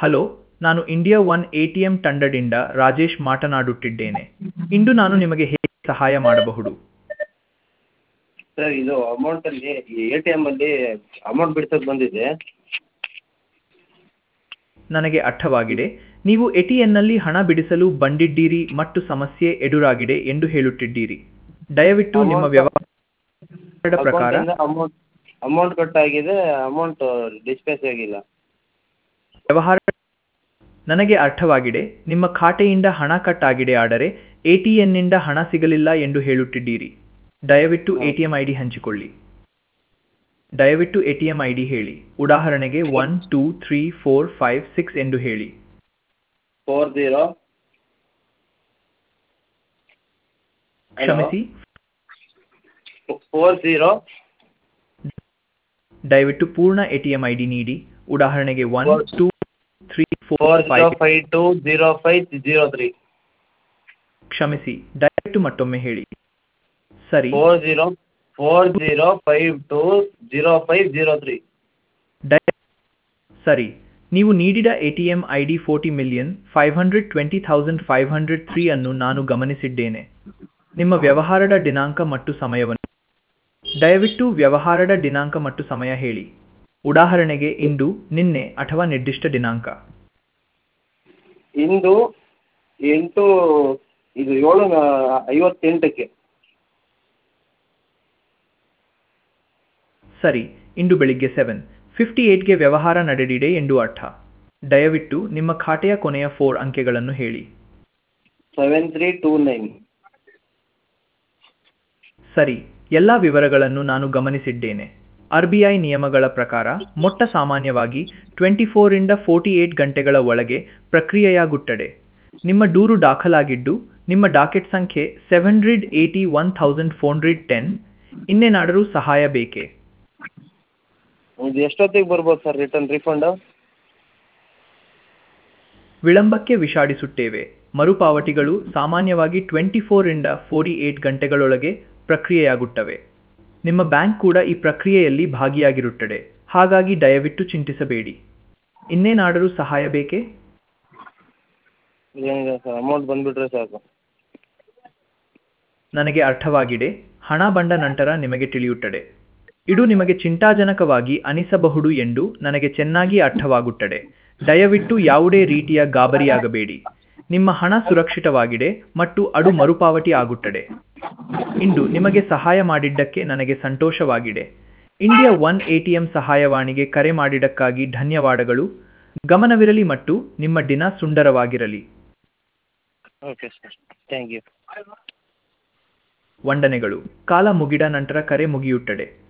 hello ನಾನು India one A T M ತಂಡದಿಂದ ರಾಜೇಶ್ ಮಾತನಾಡುತ್ತಿದ್ದೇನೆ ಇಂದು ನಾನು ನಿಮಗೆ ಹೇಗೆ ಸಹಾಯ ಮಾಡಬಹುದು ಸರ್ ಇದು ಅಮೌಂಟಲ್ಲಿ ಎ ಟಿ ಎಮ್ಮಲ್ಲಿ ಅಮೌಂಟ್ ಬಿಡ್ಸೋಕೆ ಬಂದಿದ್ದೆ ನನಗೆ ಅರ್ಥವಾಗಿದೆ ನೀವು ಎ ಟಿ ಎನ್ನಲ್ಲಿ ಹಣ ಬಿಡಿಸಲು ಬಂದಿದ್ದೀರಿ ಮತ್ತು ಸಮಸ್ಯೆ ಎದುರಾಗಿದೆ ಎಂದು ಹೇಳುತ್ತಿದ್ದೀರಿ ದಯವಿಟ್ಟು ನಿಮ್ಮ ವ್ಯವಹಾರದ ಪ್ರಕಾರ ಅಕೌಂಟಿಂದ ಅಮೌಂಟ್ ಅಮೌಂಟ್ ಕಟ್ ಆಗಿದೆ ಅಮೌಂಟು ಡಿಸ್ಪ್ಯಾಚ್ ಆಗಿಲ್ಲ ವ್ಯವಹಾರ ನನಗೆ ಅರ್ಥವಾಗಿದೆ ನಿಮ್ಮ ಖಾತೆಯಿಂದ ಹಣ ಕಟ್ ಆಗಿದೆ ಆದರೆ ಎ ಟಿ ಎನ್ನಿಂದ ಹಣ ಸಿಗಲಿಲ್ಲ ಎಂದು ಹೇಳುತ್ತಿದ್ದೀರಿ ದಯವಿಟ್ಟು A T M I D ಹಂಚಿಕೊಳ್ಳಿ ದಯವಿಟ್ಟು A T M I D ಹೇಳಿ ಉದಾಹರಣೆಗೆ one two three four five six ಎಂದು ಹೇಳಿ ಫೋರ್ ಝೀರೋ ಕ್ಷಮಿಸಿ ಫೋರ್ ಝೀರೋ ದಯವಿಟ್ಟು ಪೂರ್ಣ A T M I D ನೀಡಿ ಉದಾಹರಣೆಗೆ one Four- two three four four zero five five two zero five zero three ಕ್ಷಮಿಸಿ ದಯವಿಟ್ಟು ಮತ್ತೊಮ್ಮೆ ಹೇಳಿ ಸರಿ four zero four zero five two zero five zero three ದಯ ಸರಿ ನೀವು ನೀಡಿದ A T M I D forty million five hundred twenty thousand five hundred three ಅನ್ನು ನಾನು ಗಮನಿಸಿದ್ದೇನೆ ನಿಮ್ಮ ವ್ಯವಹಾರದ ದಿನಾಂಕ ಮತ್ತು ಸಮಯವನ್ನು ದಯವಿಟ್ಟು ವ್ಯವಹಾರದ ದಿನಾಂಕ ಮತ್ತು ಸಮಯ ಹೇಳಿ ಉದಾಹರಣೆಗೆ ಇಂದು ನಿನ್ನೆ ಅಥವಾ ನಿರ್ದಿಷ್ಟ ದಿನಾಂಕ ಇಂದು ಎಂಟು ಇದು ಏಳು ನ- ಐವತ್ತೆಂಟಕ್ಕೆ ಸರಿ ಇಂದು ಬೆಳಿಗ್ಗೆ ಸೆವೆನ್ ಫಿಫ್ಟಿ ಏಟ್ಗೆ ವ್ಯವಹಾರ ನಡೆದಿದೆ ಎಂದು ಅರ್ಥ ದಯವಿಟ್ಟು ನಿಮ್ಮ ಖಾತೆಯ ಕೊನೆಯ ಫೋರ್ ಅಂಕೆಗಳನ್ನು ಹೇಳಿ ಸೆವೆನ್ ತ್ರೀ ಟೂ ನೈನ್ ಸರಿ ಎಲ್ಲ ವಿವರಗಳನ್ನು ನಾನು ಗಮನಿಸಿದ್ದೇನೆ ಆರ್ ಬಿ ಐ ನಿಯಮಗಳ ಪ್ರಕಾರ ಮೊಟ್ಟ ಸಾಮಾನ್ಯವಾಗಿ ಟ್ವೆಂಟಿ ಫೋರಿಂದ ಫೋರ್ಟಿ ಏಟ್ ಗಂಟೆಗಳ ಒಳಗೆ ಪ್ರಕ್ರಿಯೆಯಾಗುತ್ತದೆ ನಿಮ್ಮ ದೂರು ದಾಖಲಾಗಿದ್ದು ನಿಮ್ಮ ಡಾಕೆಟ್ ಸಂಖ್ಯೆ seven hundred eighty one thousand four hundred ten ಇನ್ನೇನಾದರೂ ಸಹಾಯ ಬೇಕೇ ಇದು ಎಷ್ಟೊತ್ತಿಗೆ ಬರ್ಬೋದು ಸರ್ ರಿಟರ್ನ್ ರಿಫಂಡು ವಿಳಂಬಕ್ಕೆ ವಿಷಾಡಿಸುತ್ತೇವೆ ಮರುಪಾವತಿಗಳು ಸಾಮಾನ್ಯವಾಗಿ ಟ್ವೆಂಟಿ ಫೋರಿಂದ ಫೋರ್ಟಿ ಏಟ್ ಗಂಟೆಗಳೊಳಗೆ ಪ್ರಕ್ರಿಯೆಯಾಗುತ್ತವೆ ನಿಮ್ಮ ಬ್ಯಾಂಕ್ ಕೂಡ ಈ ಪ್ರಕ್ರಿಯೆಯಲ್ಲಿ ಭಾಗಿಯಾಗಿರುತ್ತದೆ ಹಾಗಾಗಿ ದಯವಿಟ್ಟು ಚಿಂತಿಸಬೇಡಿ ಇನ್ನೇನಾದರೂ ಸಹಾಯ ಬೇಕೇ ಏನಿಲ್ಲ ಸರ್ ಅಮೌಂಟ್ ಬಂದುಬಿಟ್ರೆ ಸಾಕು ನನಗೆ ಅರ್ಥವಾಗಿದೆ ಹಣ ಬಂದ ನಂತರ ನಿಮಗೆ ತಿಳಿಯುತ್ತದೆ ಇದು ನಿಮಗೆ ಚಿಂತಾಜನಕವಾಗಿ ಅನಿಸಬಹುದು ಎಂದು ನನಗೆ ಚೆನ್ನಾಗಿ ಅರ್ಥವಾಗುತ್ತದೆ ದಯವಿಟ್ಟು ಯಾವುದೇ ರೀತಿಯ ಗಾಬರಿಯಾಗಬೇಡಿ ನಿಮ್ಮ ಹಣ ಸುರಕ್ಷಿತವಾಗಿದೆ ಮತ್ತು ಅದು ಮರುಪಾವತಿ ಆಗುತ್ತದೆ ಇಂದು ನಿಮಗೆ ಸಹಾಯ ಮಾಡಿದ್ದಕ್ಕೆ ನನಗೆ ಸಂತೋಷವಾಗಿದೆ ಇಂಡಿಯಾ ಒನ್ ಎಟಿಎಂ ಸಹಾಯವಾಣಿಗೆ ಕರೆ ಮಾಡಿದ್ದಕ್ಕಾಗಿ ಧನ್ಯವಾದಗಳು ಗಮನವಿರಲಿ ಮತ್ತು ನಿಮ್ಮ ದಿನ ಸುಂದರವಾಗಿರಲಿ ಓಕೆ ಸರ್ ಥ್ಯಾಂಕ್ ಯು ವಂದನೆಗಳು ಕಾಲ ಮುಗಿದ ನಂತರ ಕರೆ ಮುಗಿಯುತ್ತದೆ